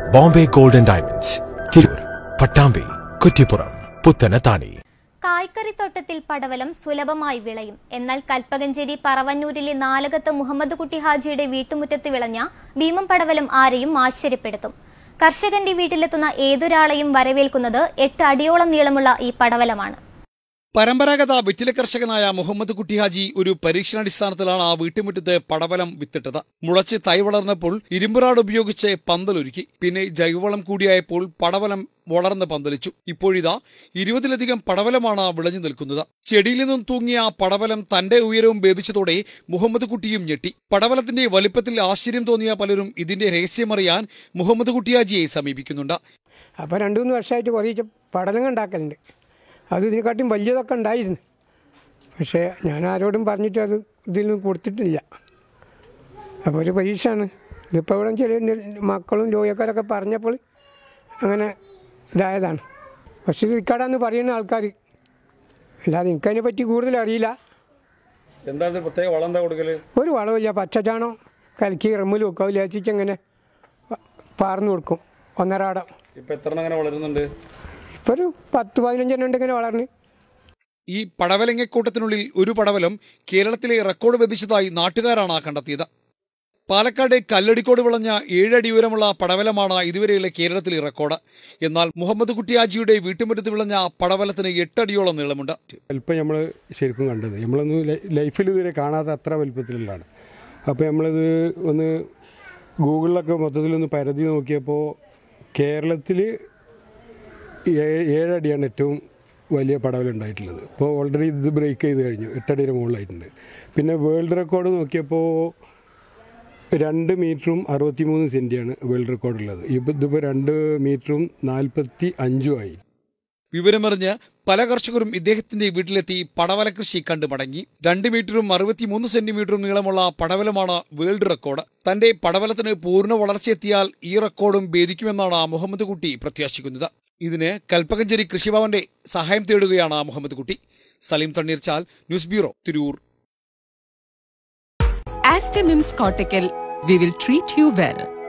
Bombay golden diamonds Tirur Pattambi Kuttippuram Puthanathani കായ്ക്കറിത്തോട്ടത്തിൽ പടവലം സുലഭമായി വിളയും എന്നാൽ കൽപ്പകഞ്ചേരി പറവന്നൂരിലെ നാലകത്ത് മുഹമ്മദ് കുട്ടി ഹാജിയുടെ വീട്ടുമുറ്റത്ത് വിളഞ്ഞ ഭീമം പടവലം ആരെയും ആശ്ചര്യപ്പെടുത്തും കർഷകന്റെ വീട്ടിലെത്തുന്ന ഏതൊരാളെയും വരവേൽക്കുന്നത് എട്ട് അടിയോളം നീളമുള്ള ഈ പടവലമാണ് പരമ്പരാഗത വെറ്റില കർഷകനായ മുഹമ്മദ് കുട്ടിഹാജി ഒരു പരീക്ഷണാടിസ്ഥാനത്തിലാണ് ആ വീട്ടുമുറ്റത്ത് പടവലം വിത്തിട്ടത് മുളച്ച് തൈ വളർന്നപ്പോൾ ഇരുമ്പുറാട് ഉപയോഗിച്ച് പന്തലൊരുക്കി പിന്നെ ജൈവവളം കൂടിയായപ്പോൾ പടവലം വളർന്ന് പന്തലിച്ചു ഇപ്പോഴിതാ ഇരുപതിലധികം പടവലമാണ് വിളഞ്ഞു നിൽക്കുന്നത് ചെടിയിൽ നിന്നും തൂങ്ങിയ പടവലം തന്റെ ഉയരവും ഭേദിച്ചതോടെ മുഹമ്മദ് കുട്ടിയും ഞെട്ടി പടവലത്തിന്റെ വലിപ്പത്തിൽ ആശ്ചര്യം തോന്നിയ പലരും ഇതിന്റെ രഹസ്യമറിയാൻ മുഹമ്മദ് കുട്ടിയാജിയെ സമീപിക്കുന്നുണ്ട് അപ്പോൾ രണ്ട് മൂന്ന് വർഷമായിട്ട് കുറേ പഠനം ഉണ്ടാക്കലുണ്ട് അത് ഇതിനെക്കാട്ടും വലിയതൊക്കെ ഉണ്ടായിരുന്നു പക്ഷേ ഞാൻ ആരോടും പറഞ്ഞിട്ട് അത് ഇതിൽ നിന്ന് കൊടുത്തിട്ടില്ല അപ്പോൾ ഒരു പരീക്ഷയാണ് ഇതിപ്പോൾ ഇവിടെ ചില മക്കളും ജോലിക്കാരൊക്കെ പറഞ്ഞപ്പോൾ അങ്ങനെ ഇതായതാണ് പക്ഷേ ഇത് ഇക്കടാന്ന് പറയുന്ന ആൾക്കാർ അല്ലാതെ എനിക്കതിനെ പറ്റി കൂടുതൽ അറിയില്ല എന്താണ് പ്രത്യേക വളം എന്താ കൊടുക്കല് ഒരു വളമില്ല പച്ചച്ചാണം കലക്കി റമ്മിൽ വെക്കും അതിൽ വെച്ചിട്ട് ഇങ്ങനെ പാർന്നു കൊടുക്കും ഒന്നരാടം ഇപ്പൊ എത്ര അങ്ങനെ വളരുന്നുണ്ട് ഇപ്പോൾ ഒരു പത്ത് പതിനഞ്ചെണ്ണം ഉണ്ട് ഇങ്ങനെ വളർന്ന് ഈ പടവലങ്ങക്കൂട്ടത്തിനുള്ളിൽ ഒരു പടവലം കേരളത്തിലെ റെക്കോർഡ് വെതിച്ചതായി നാട്ടുകാരാണ് കണ്ടെത്തിയത് പാലക്കാട് കല്ലടിക്കോട് വിളഞ്ഞ ഏഴടി ഉയരമുള്ള പടവലമാണ് ഇതുവരെയുള്ള കേരളത്തിലെ റെക്കോർഡ് എന്നാൽ മുഹമ്മദ് കുട്ടിയാജിയുടെ വീട്ടുമുറ്റത്ത് വിളഞ്ഞ പടവലത്തിന് എട്ടടിയോളം നീളമുണ്ട് വലിപ്പം നമ്മൾ ശരിക്കും കണ്ടത് നമ്മളൊന്നും ലൈ- ലൈഫിൽ ഇതുവരെ കാണാത്ത അത്ര വലിപ്പത്തിലുള്ളതാണ് അപ്പോൾ നമ്മളിത് ഒന്ന് ഗൂഗിളിലൊക്കെ മൊത്തത്തിലൊന്ന് പരതി നോക്കിയപ്പോൾ കേരളത്തിൽ ഏ- ഏഴടിയാണ് ഏറ്റവും വലിയ പടവൽ ഉണ്ടായിട്ടുള്ളത് ഇപ്പോൾ ഓൾറെഡി ഇത് ബ്രേക്ക് ചെയ്ത് കഴിഞ്ഞു എട്ടടിയുടെ മുകളിലായിട്ടുണ്ട് പിന്നെ വേൾഡ് റെക്കോർഡ് നോക്കിയപ്പോൾ രണ്ട് മീറ്ററും അറുപത്തിമൂന്ന് സെൻറ്റിയാണ് വേൾഡ് റെക്കോർഡ് ഉള്ളത് ഇപ്പോൾ ഇതിപ്പോൾ രണ്ട് മീറ്ററും നാൽപ്പത്തി അഞ്ചുമായി വിവരമറിഞ്ഞ് പല കർഷകരും ഇദ്ദേഹത്തിന്റെ വീട്ടിലെത്തി പടവല കൃഷി കണ്ടു മടങ്ങി രണ്ട് മീറ്ററും അറുപത്തിമൂന്ന് സെന്റിമീറ്ററും നീളമുള്ള പടവലമാണ് വേൾഡ് റെക്കോർഡ് തന്റെ പടവലത്തിന് പൂർണ്ണ വളർച്ചയെത്തിയാൽ ഈ റെക്കോർഡും ഭേദിക്കുമെന്നാണ് മുഹമ്മദ് കുട്ടി പ്രത്യാശിക്കുന്നത് ഇതിന് കൽപ്പകഞ്ചേരി കൃഷിഭവന്റെ സഹായം തേടുകയാണ് Muhammad Kutty Saleem Thanneerchal news bureau Tirur Astamim's Cortical, we will treat you well.